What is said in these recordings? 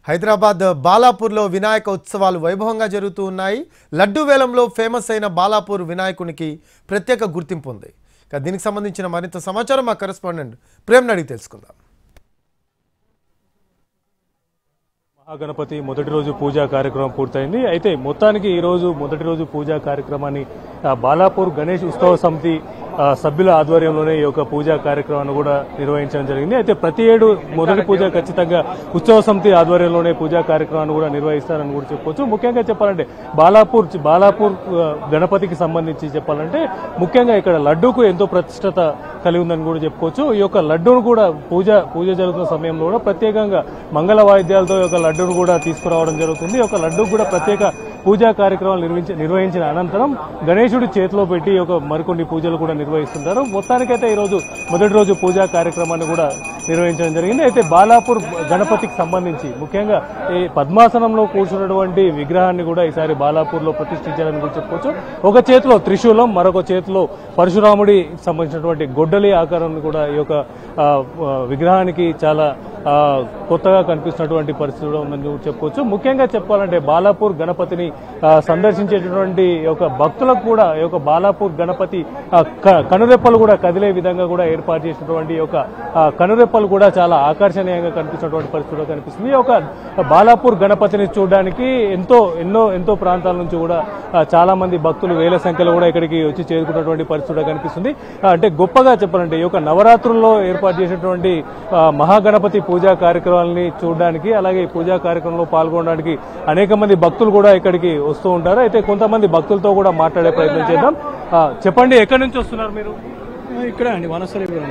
హైదరాబాద్ బాలాపూర్లో వినాయక ఉత్సవాలు వైభవంగా జరుగుతూ ఉన్నాయి లడ్డు వేలంలో ఫేమస్ అయిన బాలాపూర్ వినాయకునికి ప్రత్యేక గుర్తింపు ఉంది ఇక దీనికి సంబంధించిన మరింత సమాచారం మా కరెస్పాండెంట్ ప్రేమ్ అడిగి తెలుసుకుందాం మహాగణపతి మొదటి రోజు పూజా కార్యక్రమం పూర్తయింది అయితే మొత్తానికి ఈ రోజు మొదటి రోజు పూజా కార్యక్రమాన్ని ఆ, బాలాపూర్ గణేష్ ఉత్సవ సమితి ఆ, సభ్యుల ఆధ్వర్యంలోనే ఈ యొక్క పూజా కార్యక్రమాన్ని కూడా నిర్వహించడం జరిగింది అయితే ప్రతి ఏడు మొదటి పూజ ఖచ్చితంగా ఉత్సవ సమితి ఆధ్వర్యంలోనే పూజా కార్యక్రమాన్ని కూడా నిర్వహిస్తారని కూడా చెప్పొచ్చు ముఖ్యంగా చెప్పాలంటే బాలాపూర్ బాలాపూర్ ఆ, గణపతికి సంబంధించి చెప్పాలంటే ముఖ్యంగా ఇక్కడ లడ్డూకు ఎంతో ప్రతిష్టత కలిగి ఉందని కూడా చెప్పుకోవచ్చు ఈ యొక్క లడ్డూను కూడా పూజ పూజ జరుగుతున్న సమయంలో కూడా ప్రత్యేకంగా మంగళ వాయిద్యాలతో ఈ యొక్క లడ్డూను కూడా తీసుకురావడం జరుగుతుంది ఈ యొక్క లడ్డూకు కూడా ప్రత్యేక పూజా కార్యక్రమాలు నిర్వహించి నిర్వహించిన అనంతరం గణేశుడి చేతిలో పెట్టి ఈ యొక్క మరికొన్ని పూజలు కూడా నిర్వహిస్తుంటారు మొత్తానికైతే ఈ రోజు మొదటి రోజు పూజా కార్యక్రమాన్ని కూడా నిర్వహించడం జరిగింది అయితే బాలాపూర్ గణపతికి సంబంధించి ముఖ్యంగా ఈ పద్మాసనంలో కూర్చున్నటువంటి విగ్రహాన్ని కూడా ఈసారి బాలాపూర్ లో ప్రతిష్ఠించాలని కూడా చెప్పుకోవచ్చు ఒక చేతిలో త్రిశూలం మరొక చేతిలో పరశురాముడి సంబంధించినటువంటి గొడ్డలి ఆకారాన్ని కూడా ఈ యొక్క ఆ, ఆ, విగ్రహానికి చాలా ఆ, కొత్తగా కనిపిస్తున్నటువంటి పరిస్థితి కూడా ఉందని కూడా చెప్పుకోవచ్చు ముఖ్యంగా చెప్పాలంటే బాలాపూర్ గణపతిని ఆ, సందర్శించేటటువంటి ఈ యొక్క భక్తులకు కూడా ఈ యొక్క బాలాపూర్ గణపతి ఆ, క- కనురెప్పలు కూడా కదిలే విధంగా కూడా ఏర్పాటు చేసినటువంటి ఈ యొక్క ఆ, కనురెప్పలు కూడా చాలా ఆకర్షణీయంగా కనిపిస్తున్నటువంటి పరిస్థితి కూడా కనిపిస్తుంది ఈ యొక్క బాలాపూర్ గణపతిని చూడడానికి ఎంతో ఎన్నో ఎంతో ప్రాంతాల నుంచి కూడా ఆ, చాలా మంది భక్తులు వేల సంఖ్యలో కూడా ఇక్కడికి వచ్చి చేరుకున్నటువంటి పరిస్థితి కూడా కనిపిస్తుంది ఆ, అంటే గొప్పగా చెప్పాలంటే ఈ యొక్క నవరాత్రుల్లో ఏర్పాటు చేసినటువంటి ఆ, మహాగణపతి పూజా కార్యక్రమాలని చూడడానికి అలాగే ఈ పూజా కార్యక్రమంలో పాల్గొనడానికి అనేక మంది భక్తులు కూడా ఇక్కడికి వస్తూ ఉంటారు అయితే కొంతమంది భక్తులతో కూడా మాట్లాడే ప్రయత్నం చేద్దాం ఆ, చెప్పండి ఎక్కడి నుంచి వస్తున్నారు మీరు ఇక్కడ అండి వనస్థలిపురం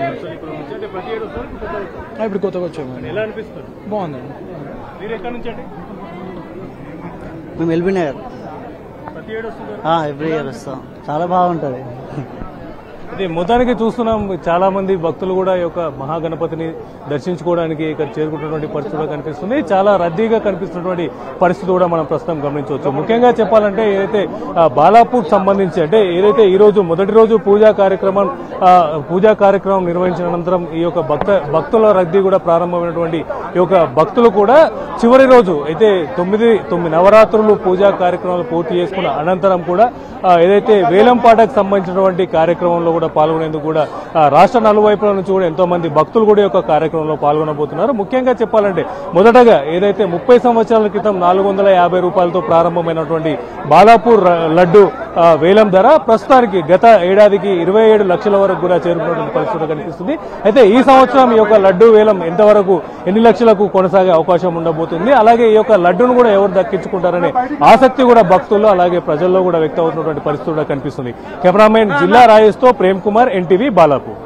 ఇప్పుడు కొత్తగా వచ్చాము ఎలా అనిపిస్తుంది బాగుందండి మీరు ఎక్కడి నుంచి అండి మేము ఎల్బీ నగర్ ప్రతి ఏడు వస్తున్నారు ఎవ్రీ ఇయర్ వస్తాం చాలా బాగుంటుంది అదే మొత్తానికి చూస్తున్నాం చాలా మంది భక్తులు కూడా ఈ యొక్క మహాగణపతిని దర్శించుకోవడానికి ఇక్కడ చేరుకుంటున్నటువంటి పరిస్థితి కూడా కనిపిస్తుంది చాలా రద్దీగా కనిపిస్తున్నటువంటి పరిస్థితి కూడా మనం ప్రస్తుతం గమనించవచ్చు ముఖ్యంగా చెప్పాలంటే ఏదైతే ఆ, బాలాపూర్ సంబంధించి అంటే ఏదైతే ఈ రోజు మొదటి రోజు పూజా కార్యక్రమం ఆ, పూజా కార్యక్రమం నిర్వహించిన అనంతరం ఈ యొక్క భక్త భక్తుల రద్దీ కూడా ప్రారంభమైనటువంటి ఈ యొక్క భక్తులు కూడా చివరి రోజు అయితే తొమ్మిది తొమ్మిది నవరాత్రులు పూజా కార్యక్రమాలు పూర్తి చేసుకున్న అనంతరం కూడా ఆ, ఏదైతే వేలంపాటకు సంబంధించినటువంటి కార్యక్రమంలో కూడా పాల్గొనేందుకు కూడా ఆ, రాష్ట్ర నలువైపుల నుంచి కూడా ఎంతో మంది భక్తులు కూడా ఈ యొక్క కార్యక్రమంలో పాల్గొనబోతున్నారు ముఖ్యంగా చెప్పాలంటే మొదటగా ఏదైతే ముప్పై సంవత్సరాల క్రితం నాలుగు వందల యాభై రూపాయలతో ప్రారంభమైనటువంటి బాలాపూర్ ర- లడ్డు ఆ, వేలం ధర ప్రస్తుతానికి గత ఏడాదికి ఇరవై ఏడు లక్షల వరకు కూడా చేరుకున్నటువంటి పరిస్థితి కనిపిస్తుంది అయితే ఈ సంవత్సరం ఈ యొక్క లడ్డు వేలం ఎంతవరకు ఎన్ని లక్షలకు కొనసాగే అవకాశం ఉండబోతుంది అలాగే ఈ యొక్క లడ్డును కూడా ఎవరు దక్కించుకుంటారనే ఆసక్తి కూడా భక్తుల్లో అలాగే ప్రజల్లో కూడా వ్యక్తం అవుతున్నటువంటి పరిస్థితి కూడా కనిపిస్తుంది కెమెరామెన్ జిల్లా రాజేష్ తో ప్రేమ్ కుమార్ ఎన్టీవీ బాలాపూర్